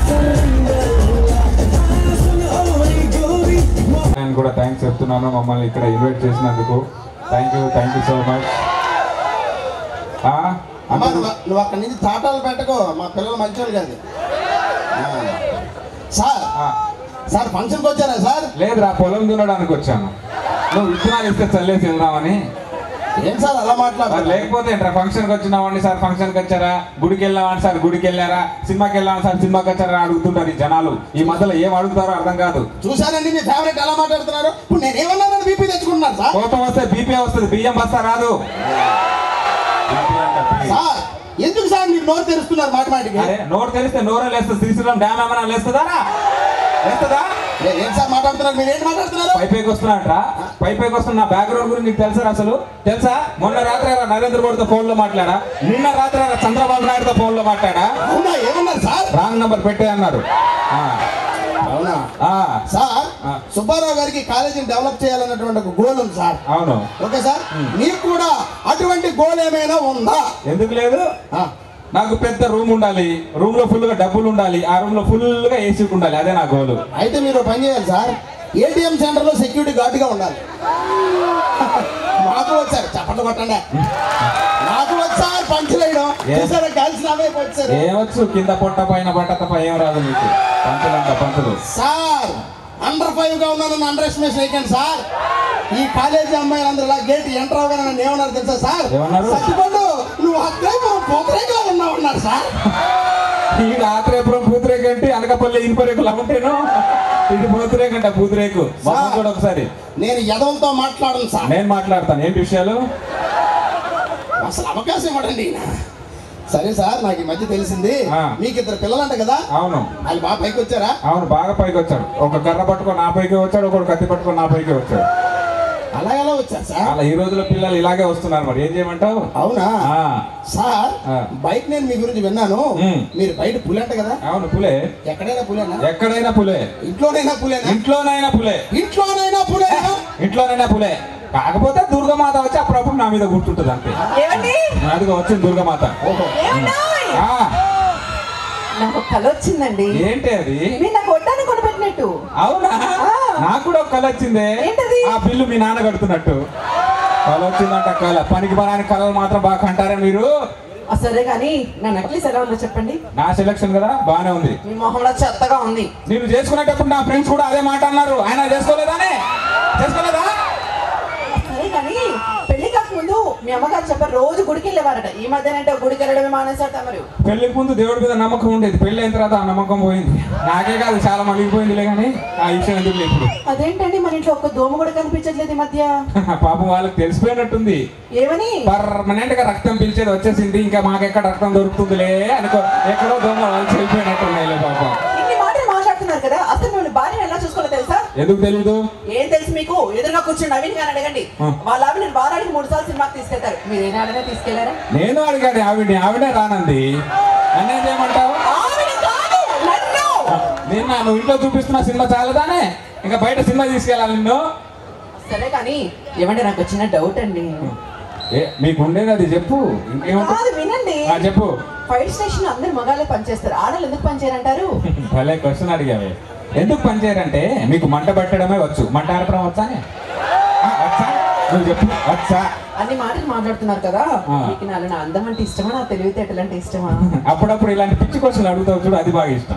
నేను కూడా థ్యాంక్స్ చెప్తున్నాను మమ్మల్ని ఇక్కడ ఇన్వైట్ చేసినందుకు thank you thank you so much అమ్మా నువ్వు నువ్వు అక్కడి నుంచి తాటాలు పెట్టకు మా పిల్లలు మంచోళ్ళు కాదు ఆ. సార్ సార్ ఫంక్షన్కి వచ్చారా సార్ లేదురా పొలం దున్నడానికి వచ్చాను నువ్వు విత్తనాలు ఇస్తే చల్లేసి వెళ్దామని ఏం సార్ అలా మరి మాట్లాడారు లేకపోతే ఏంట్రా ఫంక్షన్కి వచ్చినామండి సార్ ఫంక్షన్కి వచ్చారా గుడికి వెళ్ళామని సార్ గుడికి వెళ్ళారా సినిమాకి వెళ్ళామని సార్ సినిమాకి వచ్చారా అని అడుగుతుంటారు ఈ జనాలు ఈ మధ్యలో ఏం అడుగుతారో అర్థం కాదు చూసారండి మీ ఫేవరెట్ ఎలా మాట్లాడుతున్నారు ఇప్పుడు నేను ఏమన్నానని బీపీ తెచ్చుకుంటున్నాను సార్ కోపం వస్తే బీపీ వస్తుంది బియ్యం బస్తా రాదు సార్ ఎందుకు సార్ మీరు నోరు తెరుస్తున్నారు మాట మాటికి అరే నోరు తెలిస్తే నోరే లేస్తుంది శ్రీశైలం డ్యామ్ ఏమైనా లేస్తుందా లేస్తుందా ఏ- ఏం సార్ మాట్లాడుతున్నారు మీరు ఏంటి మాట్లాడుతున్నారు పైపైకి వస్తున్నాడరా పైపైకి వస్తున్న నా బ్యాక్గ్రౌండ్ గురించి నీకు తెలుసా అసలు తెలుసా మొన్న రాత్రి రా నరేంద్ర మోడీతో ఫోన్ లో మాట్లాడా నిన్న రాత్రి రా చంద్రబాబు నాయుడుతో ఫోన్ లో మాట్లాడా అవునా ఏమన్నారు సార్ రాంగ్ నంబర్ పెట్టే అన్నారు ఆ, అవునా ఆ, సార్ ఆ. సుబ్బారావు గారికి కాలేజీని డెవలప్ చేయాలన్నటువంటి ఒక గోల్ ఉంది సార్ అవును ఓకే సార్ మీకు కూడా అటువంటి గోల్ ఏమైనా ఉందా ఎందుకు లేదు ఆ, నాకు పెద్ద రూమ్ ఉండాలి రూమ్ లో ఫుల్ గా డబ్బులు ఉండాలి ఆ రూమ్ లో ఫుల్ గా ఏసీ ఉండాలి అదే నా గోలు అయితే మీరు ఒక పని చేయాలి సార్ ఏటీఎం సెంటర్ లో సెక్యూరిటీ గార్డ్ గా ఉండాలి మాకు వచ్చారు చప్పట్లు కొట్టండి నాకు వచ్చారు పంచులేయడం ఏ? చూసారా కలిసి అవే వచ్చారు ఏమొచ్చు కింద పొట్ట పైన బట్ట తప్ప ఏం రాదు నీకు పంతులంట పంతులు సార్ అండర్ ఫైవ్ గా ఉన్నానని అండర్ ఎస్టిమేషన్ వేయకండి సార్ ఈ కాలేజీ అమ్మాయిలు అందరూ ఇలా గేట్ ఎంటర్ అవగానే నన్ను ఏమన్నారు తెలుసా సార్ ఏమన్నారు? సత్తిపండు నువ్వు అగ్రేపురం పోకరేగా ఉన్నావు అన్నారు సార్ ఈ ఆత్రేపురం పూతురేకు అంటే అనకపల్లి ఇనుపరేకులు అమ్ముంటేను ఇది పూతురేకు అంట పూతురేకు మొహం చూడు ఒకసారి నేను యదవులతో మాట్లాడను సార్ నేను మాట్లాడతాను ఏంటి విషయాలు అసలు అవకాశం ఇవ్వడండి ఈయన. సరే సార్ నాకు ఈ మధ్య తెలిసింది ఆ. మీకు ఇద్దరు పిల్లలంట కదా అవును వాళ్ళు బాగా పైకి వచ్చారా అవును బాగా పైకి వచ్చాడు ఒక కర్ర పట్టుకొని నా పైకి వచ్చాడు ఒకడు కత్తి పట్టుకొని నా పైకి వచ్చాడు అలా ఎలా వచ్చారు సార్ అలా ఈ రోజుల పిల్లలు ఇలాగే వస్తున్నారు మరి ఏం చేయమంటావు అవునా ఆ, సార్ ఆ. బయట నేను మీ గురించి విన్నాను ఉమ్. మీరు బయట పులంట కదా అవును పులే ఎక్కడైనా పులేనా ఎక్కడైనా పులే ఇంట్లోనైనా పులేనా ఇంట్లోనైనా పులే ఇంట్లోనైనా పులేనా ఇంట్లోనైనా పులే కాకపోతే దుర్గమాత వచ్చి అప్పుడప్పుడు నా మీద కూర్చుంటుంది అంతే ఏమండి అదిగో వచ్చింది దుర్గమాత ఓహో ఏమండోయ్? ఆ, నాకు ఒక కళ వచ్చిందండి ఏంటి అది మీరు నాకు వడ్డాన్ని కొనిపెట్టినట్టు అవునా నాకు కూడా ఒక కళ వచ్చిందే ఏంటది? ఆ బిల్లు మీ నాన్న కడుతున్నట్టు కళ వచ్చిందంట కళ పనికి పరాని కళలు మాత్రం బాగా కంటారా మీరు ఆ, సరే కానీ నా నెక్లెస్ ఎలా ఉందో చెప్పండి నా సెలక్షన్ కదా బానే ఉంది మీ మొహంలో చెత్తగా ఉంది నేను చేసుకునేటప్పుడు నా ఫ్రెండ్స్ కూడా అదే మాట అన్నారు ఆయన చేసుకోలేదానే చేసుకోలేదా సరే కానీ పెళ్లి కాకముందు మీ అమ్మగారు చెప్పారు రోజు గుడికి వెళ్ళేవారట ఈ మధ్యనంటే గుడికి వెళ్ళడమే మానేశారట మరి పెళ్లికి ముందు దేవుడి మీద నమ్మకం ఉండేది పెళ్లి అయిన తర్వాత ఆ నమ్మకం పోయింది నాకే కాదు చాలా మలిగిపోయిందిలే కానీ ఆ విషయం ఎందుకు ఇప్పుడు అదేంటండి మన ఇంట్లో ఒక్క దోమ కూడా కనిపించట్లేదు ఈ మధ్య పాపం వాళ్ళకి తెలిసిపోయినట్టుంది ఏమని పర్మనెంట్ గా రక్తం పిలిచేది వచ్చేసింది ఇంకా మాకెక్కడ రక్తం దొరుకుతుందిలే అనుకో ఎక్కడో దొంగ వాళ్ళు చెడిపోయినట్టున్నాయిలే పాపం ఇన్ని మాటలు మాట్లాడుతున్నారు కదా అసలు మిమ్మల్ని భార్య ఎలా చూసుకోవాలో తెలుసా ఎందుకు తెలీదు ఏం తెలుసు మీకు ఎదురుగా కూర్చుని నవీన్ గారు అడగండి ఆ. వాళ్ళ ఆవిడ నేను వారానికి మూడు సార్లు సినిమాకి తీసుకెళ్తారు మీరు ఏ నాడనే తీసుకెళ్లారా నేను అడిగాడు ఆవిడని ఆవిడే రానంది నన్నేం చేయమంటావు ఆవిడ కాదు నన్ను నిన్న నువ్వు ఇంట్లో చూపిస్తున్న సినిమా చాలదానే ఇంకా బయట సినిమా తీసుకెళ్ళాలి నిన్ను సరే కానీ ఏమంటే నాకు వచ్చిన డౌట్ అండి ఏ మీకు ఉండేది అది చెప్పు ఇంకేమంటా కాదు వినండి ఆ, చెప్పు ఫైర్ స్టేషన్ అందరు మగాళ్ళే పనిచేస్తారు ఆడలు ఎందుకు పనిచేయరంటారు భలే క్వశ్చన్ అడిగావే ఎందుకు పనిచేయరంటే మీకు మంట పెట్టడమే వచ్చు మంట ఆడపడం వచ్చా ఆ, వచ్చా నువ్వు చెప్పు వచ్చా అన్ని మాటలు మాట్లాడుతున్నారు కదా ఆ. మీకు నాలో నా అందం అంటే ఇష్టమా నా తెలివితేటలు అంటే ఇష్టమా అప్పుడప్పుడు ఇలాంటి పిచ్చి క్వశ్చన్ అడుగుతావు చూడు అది బాగా ఇష్టం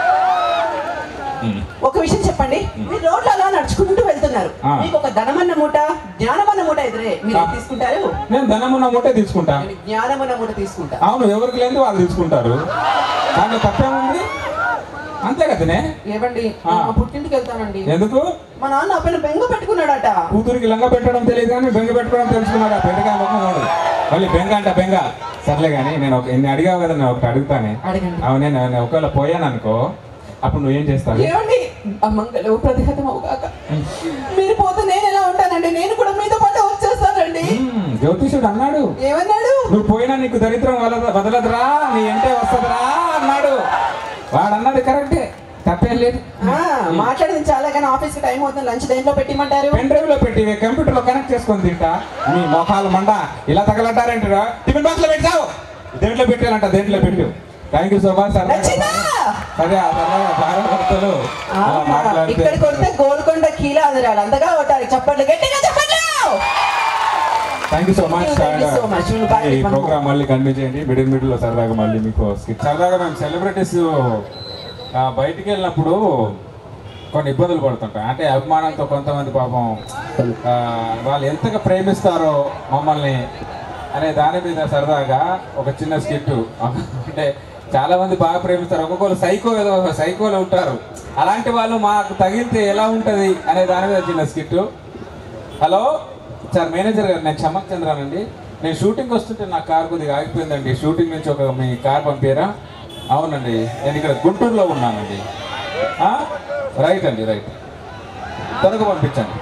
ఉమ్. ఒక విషయం చెప్పండి మీరు రోడ్లు అలా నడుచుకుంటూ వెళ్తున్నారు ఆ. మీకు ఒక ధనమన్న మూట జ్ఞానమన్న మూట ఎదురే మీరు ఏం ఆ. తీసుకుంటారు నేను ధనమున్న మూటే తీసుకుంటా నేను జ్ఞానమన్న మూట తీసుకుంటా అవును ఎవరికి లేని వాళ్ళు తీసుకుంటారు దాంట్లో తప్పేముంది అంతే కదనే ఏవండి ఆ. మా పుట్టింటికి వెళ్తానండి ఎందుకు మా నాన్న పైన బెంగ పెట్టుకున్నాడట కూతురికి లంగ పెట్టడం తెలియదు కానీ బెంగ పెట్టుకోవడం తెలుసుకున్నాడు ఆ పెద్దగా ముఖం వాడు మళ్ళీ బెంగ అంట బెంగ సర్లే కానీ నేను ఒక ఇన్ని అడిగావు కదా నేను ఒకటి అడుగుతానే అడగండి అవునే నేను ఒకవేళ పోయాను అనుకో అప్పుడు నువ్వేం చేస్తావు ఏమండి అమ్మంగళం ప్రతిహతం అవుగాక మీరు పోతే నేను ఎలా ఉంటానండి నేను కూడా మీతో పాటు వచ్చేస్తానండి మ్మ్, జ్యోతిషుడు అన్నాడు ఏమన్నాడు నువ్వు పోయినా నీకు దరిద్రం వదల వదలదురా నీ ఎంటే వస్తుందిరా అన్నాడు వాడు అన్నది కరెక్టే తప్పేం లేదు ఆ, మాట్లాడింది చాలా కానీ ఆఫీస్ టైం అవుతుంది లంచ్ దేంట్లో పెట్టిమంటారు పెన్ డ్రైవ్ లో పెట్టి కంప్యూటర్ లో కనెక్ట్ చేసుకొని తింటా మీ మొఖాలు మండ ఇలా తగలట్టారేంటిరా టిఫిన్ బాక్స్ లో పెట్టావు దేంట్లో పెట్టాలంట దేంట్లో పెట్టు thank you so much sir నచ్చిందా? అదే ఆ తర్వాత భార్య భర్తలు అలా మాట్లాడితే ఇక్కడ కొడితే గోల్కొండ కీలా అదిరాడు అంతగా కొట్టాలి చెప్పండి గట్టిగా చెప్పండి thank you so much Thank you so much. You'll buy ఈ it one ప్రోగ్రామ్ మళ్ళీ కంటిన్యూ చేయండి మిడిల్ మిడిల్ లో సరదాగా మళ్ళీ మీకు skit. సరదాగా మేము సెలబ్రిటీస్ బయటికి వెళ్ళినప్పుడు కొన్ని ఇబ్బందులు పడుతుంటాం అంటే అభిమానంతో కొంతమంది పాపం ఆ, వాళ్ళు ఎంతగా ప్రేమిస్తారో మమ్మల్ని అనే దాని మీద సరదాగా ఒక చిన్న స్కిట్ అంటే చాలా మంది బాగా ప్రేమిస్తారు ఒక్కొక్కరు సైకో ఏదో సైకోలు ఉంటారు అలాంటి వాళ్ళు మాకు తగిలితే ఎలా ఉంటది అనే దాని మీద చిన్న స్కిట్ హలో సార్ మేనేజర్ గారు నేను చమక్ చంద్రన్ అండి నేను షూటింగ్ వస్తుంటే నా కార్ కొద్దిగా ఆగిపోయిందండి షూటింగ్ నుంచి ఒక మీ కార్ పంపారా అవునండి నేను ఇక్కడ గుంటూరులో ఉన్నానండి ఆ? రైట్ అండి రైట్ త్వరగా పంపించండి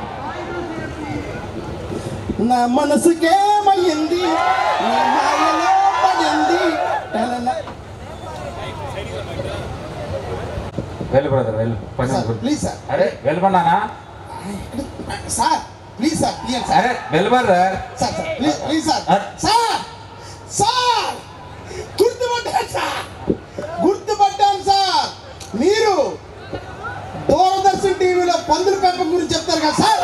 నా మనసుకేమయ్యింది నీ మాయలో పడింది టనన- వెళ్ళు బ్రదర్ వెళ్ళు కొంచెం సార్, గుర్తు. ప్లీజ్ సార్ అరే వెళ్ళమన్నానా sir please sir please sir అరే వెళ్ళు brother sir sir please please sir అ- సార్ సార్ గుర్తుపట్టాను సార్ గుర్తుపట్టాను సార్ మీరు దూరదర్శన్ టీవీలో పందుల పెంపకం గురించి చెప్తారు కదా సార్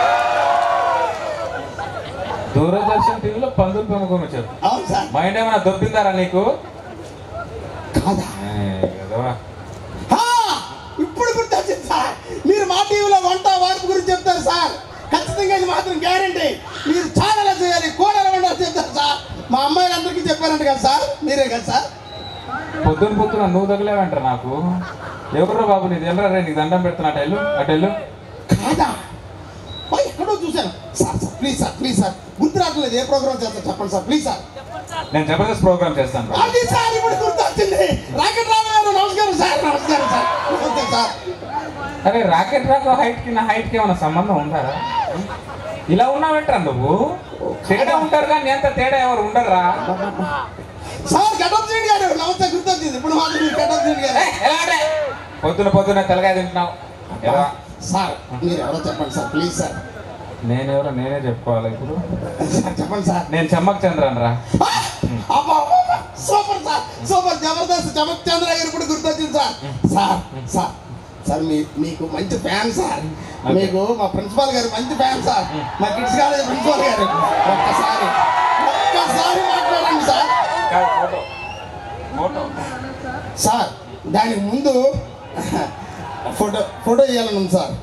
దూరదర్శన్ టీవీలో పందులు పెంపకం వచ్చారు అవును సార్ మైండ్ ఏమైనా దొబ్బిందారా నీకు కాదా ఏ, ఏదోవా. ఆ, ఇప్పుడు గుర్తొచ్చింది సార్ మీరు మా టీవీలో వంట వార్పు గురించి చెప్తారు సార్ ఖచ్చితంగా ఇది మాత్రం గ్యారంటీ మీరు చాలా చేయాలి కూడలు వండాలి చెప్తారు సార్ మా అమ్మాయిలందరికీ చెప్పారంట కదా సార్ మీరే కదా సార్ పొద్దున పొద్దున నువ్వు తగిలేవంట నాకు ఎవరు బాబు నీది ఎల్లరా రే నీకు దండం పెడుతున్నా అటు వెళ్ళు అటు వెళ్ళు కాదా ఓ, ఎక్కడో చూశాను sir sir please sir please sir గుర్తు రావట్లేదు ఏ ప్రోగ్రామ్ చేస్తారు చెప్పండి సార్ ప్లీజ్ సార్ నేను జబర్దస్త్ ప్రోగ్రామ్ చేస్తాను రా. అది సార్ ఇప్పుడు గుర్తొచ్చింది రాకెట్ రావు గారు నమస్కారం సార్ నమస్కారం సార్ నమస్తే సార్ అరే రాకెట్ రాకు హైట్ కి నా హైట్ కి ఏమైనా సంబంధం ఉండారా ఇలా ఉన్నావేంట్రా నువ్వు తేడా ఉంటారు కానీ ఎంత తేడా ఎవరు ఉండరా సార్ గడ్డం శ్రీని గారు నమస్తే గుర్తొచ్చింది ఇప్పుడు మాత్రం మీరు గడ్డం శ్రీని గారు ఏయ్, ఎలా అంటే? పొద్దున పొద్దున తెలగాయ తింటున్నావు ఎలా సార్ మీరు ఎవరో చెప్పండి సార్ ప్లీజ్ సార్ నేనెవరో నేనే చెప్పుకోవాలి ఇప్పుడు సార్ చెప్పండి సార్ నేను చమ్మక్ చంద్రన్ రా ఆ! అబ్బా, అబ్బా, అబ్బా, super sir super Jabardasth Chamak Chandra గారు ఇప్పుడు గుర్తొచ్చింది సార్ సార్ సార్ సార్ మీ మీకు మంచి ఫ్యాన్ సార్ మీకు మా ప్రిన్సిపాల్ గారు మంచి ఫ్యాన్ సార్ మా కిడ్స్ కాలేజ్ ప్రిన్సిపాల్ గారు ఒక్కసారి ఒక్కసారి మాట్లాడండి సార్ కాదు, ఫోటో ఫోటో సార్ దానికి ముందు ఫోటో ఫోటో ఇవ్వాలని ఉంది సార్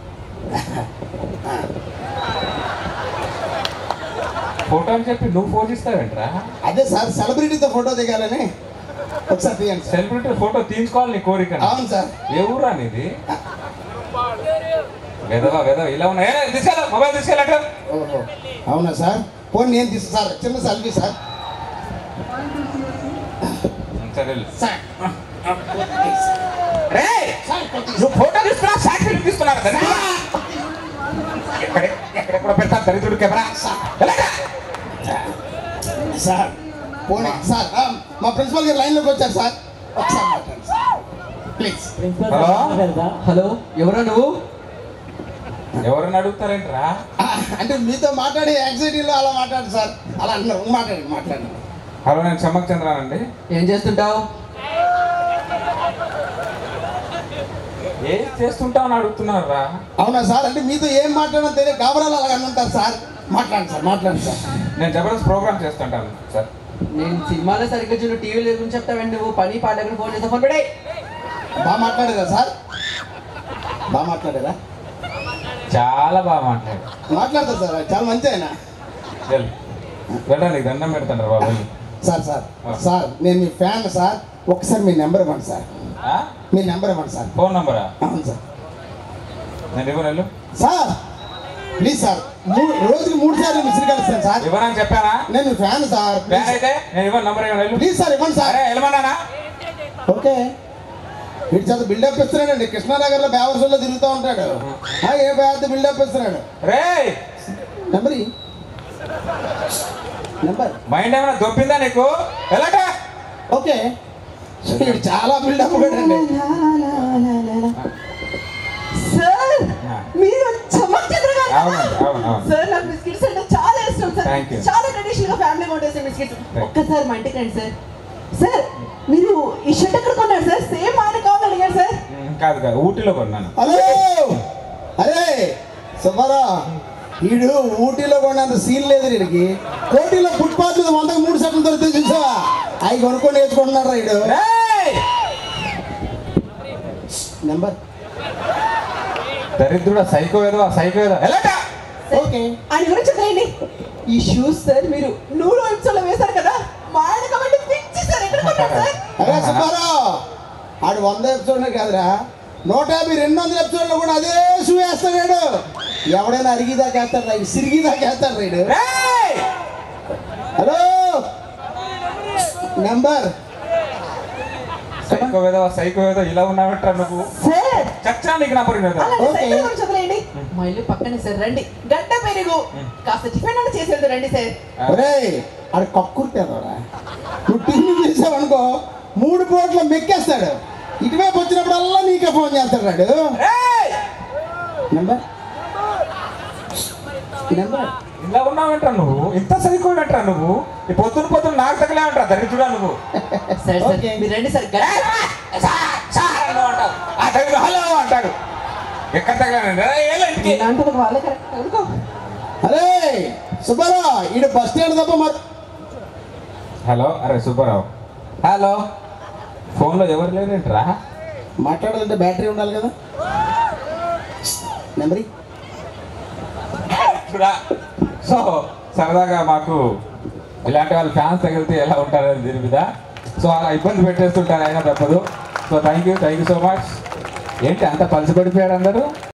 ఫోటో అని చెప్పి నువ్వు ఫోన్ ఇస్తావేంట్రా అదే సార్ సెలబ్రిటీతో ఫోటో దిగాలని ఒకసారి తీయండి సార్ సెలబ్రిటీ ఫోటో తీయించుకోవాలి నీ కోరిక అవును సార్ ఏ ఊరా నీది వెదవా వెదవ ఇలా ఉన్నా ఏ తీసుకెళ్ళ మొబైల్ తీసుకెళ్ళట ఓహో అవునా సార్ పోనీ నేను తీసు సార్ చిన్న సెల్ఫీ సార్ సరే వెళ్ళు. సార్ రేయ్! సార్ కొద్దిగా- నువ్వు ఫోటో తీసుకున్నా సాక్షి తీసుకున్నారు ఎక్కడే ఎక్కడెక్కడ పెడతా దరిద్రుడు కెమెరా ఎలాగా? సార్ పోనీ సార్ ఆ, మా ప్రిన్సిపల్ గారు లైన్లోకి వచ్చారు సార్ ఒకసారి మాట్లాడండి sir please principal hello? Sir మాట్లాడతా? హలో ఎవరా నువ్వు ఎవరిని అడుగుతారేంట్రా అంటే మీతో మాట్లాడి యాంగ్జైటీలో అలా మాట్లాడు సార్ అలా అంటున్నారు మాట్లాడండి మాట్లాడండి హలో నేను చమ్మక్ చంద్రానండి ఏం చేస్తుంటావు ఏం చేస్తుంటావు అని అడుగుతున్నారా అవునా సార్ అంటే మీతో ఏం మాట్లాడడం తెలియదు గాబరాలు అలాగే ఉంటారు సార్ మాట్లాడండి సార్ మాట్లాడండి సార్ నేను జబర్దస్త్ ప్రోగ్రామ్ చేస్తుంటాను సార్ నేను సినిమాలో సరిగ్గా చూడు టీవీలో గురించి చెప్తావండి నువ్వు పని పాట ఎక్కడ ఫోన్ చేస్తా ఫోన్ పెడే బాగా మాట్లాడారా సార్ బాగా మాట్లాడారా చాలా బాగా మాట్లాడు మాట్లాడతారు సార్ చాలా మంచి ఆయన వెళ్ళు వెళ్ళండి నీకు దండం పెడతాను బాబు వెళ్ళు. సార్ సార్ సార్ నేను మీ ఫ్యాన్ సార్ ఒకసారి మీ నెంబర్ ఇవ్వండి సార్ ఆ? మీ నెంబర్ ఇవ్వండి సార్ ఫోన్ నంబరా అవును సార్ నేను ఇవ్వను వెళ్ళు సార్ ప్లీజ్ సార్ మూడు రోజుకి మూడు సార్లు మిస్డ్ కలుస్తాను సార్ ఇవ్వనని చెప్పానా నేను మీ ఫ్యాన్ సార్ బ్యాన్ అయితే నేను ఇవ్వను నంబర్ ఇవ్వను వెళ్ళు ప్లీజ్ సార్ ఇవ్వండి సార్ అరే వెళ్ళమన్నానా ఓకే వీటి చేత బిల్డప్ ఇస్తున్నాడండి కృష్ణానగర్లో బేవర్సల్లో తిరుగుతూ ఉంటాడు ఆ, ఏ పెద్ద బిల్డప్ ఇస్తున్నాడు రేయ్ నెంబర్ ఇ. నెంబర్ మైండ్ ఏమైనా దొబ్బిందా నీకు వెళ్ళట ఓకే వీడు చాలా బిల్డప్ అండి సార్ మీరు చమక్ చంద్ర గారు కదా? అవునండి, అవును, అవును. సార్ నాకు బిస్కెట్స్ అంటే చాలా ఇష్టం సార్ Thank you. చాలా ట్రెడిషనల్ గా ఫ్యామిలీ మోటర్స్ బిస్కెట్స్ you. ఒక్కసారి మా ఇంటికి రండి సార్ సార్ మీరు ఈ షర్ట్ ఎక్కడ కొన్నారు సార్ సేమ్ ఆయన కావాలని అడిగారు సార్ ఉమ్, కాదు కాదు ఊటీలో కొన్నాను హలో అరే సుబ్బారా వీడు ఊటీలో కొన్నంత సీన్ లేదు వీడికి కోటిలో ఫుట్పాత్ మీద వందకు మూడు సెట్లు దొరికితే చూసావా అవి కొనుక్కొని వేసుకుంటున్నాడు వీడు నెంబర్ దరిద్రుడు సైకో ఏదో ఆ సైకో ఏదో ఎలాగా ఓకే ఆయన గురించి వదిలేయండి ఈ షూస్ సార్ మీరు నూరు ఎపిసోడ్లో వేశారు కదా మా ఆయన కాబట్టి పిచ్చి సార్ ఎక్కడ కొన్నారు సార్ అరే సుబ్బారావు ఆడు వంద ఎపిసోడ్లే కాదురా నూట యాభై రెండు వందల ఎపిసోడ్లో కూడా అదే షూ వేస్తాడు ఎవడైనా అరిగిదాకా వేస్తాడు రైడు సిరిగిదాకా వేస్తాడు రైడు హలో నెంబర్ సైకో ఏదో సైకో ఏదో ఇలా ఉన్నావంటా నువ్వు సార్ చచ్చా నీకు నా పడిన అలాగే ఓకే. సైకిల్ గురించి వదిలేయండి మా ఇల్లు పక్కనే సార్ రండి గంట పెరుగు కాస్త టిఫిన్ అని చేసి వెళ్తారు రండి సార్ ఒరే ఆడు కక్కుర్తేదోరా నువ్వు టీవీ చేసావనుకో మూడు కోట్ల మెక్కేస్తాడు ఇటువైపు వచ్చినప్పుడల్లా నీకే ఫోన్ చేస్తాడు రాడు నెంబర్ నెంబర్ ఇలా ఉన్నావంటా నువ్వు ఇంత సైకో అంటా నువ్వు ఈ పొద్దున పొద్దున నాకు తగలేవంటా దరిద్రుడా నువ్వు సార్ సార్ ఓకే. మీరు రండి సార్ గంట సార్, సార్ అని అంటావు. ఆ దరిద్రుడు హలో అంటాడు ఎక్కడ తగలండి ఇంటికి ఇలాంటి వాళ్ళే కరెక్ట్ అనుకో అరే సుబ్బారావు ఈడు బస్ స్టాండ్ తప్ప మా హలో అరే సుబ్బారావు హలో ఫోన్లో ఎవరు లేరేంట్రా మాట్లాడాలంటే బ్యాటరీ ఉండాలి కదా నెంబరీ చూడా సో సరదాగా మాకు ఇలాంటి వాళ్ళు ఫ్యాన్స్ తగిలితే ఎలా ఉంటారని దీని మీద సో అలా ఇబ్బంది పెట్టేస్తుంటారు అయినా తప్పదు so thank you thank you so much ఏంటి అంత పలిసి పడిపోయారు అందరూ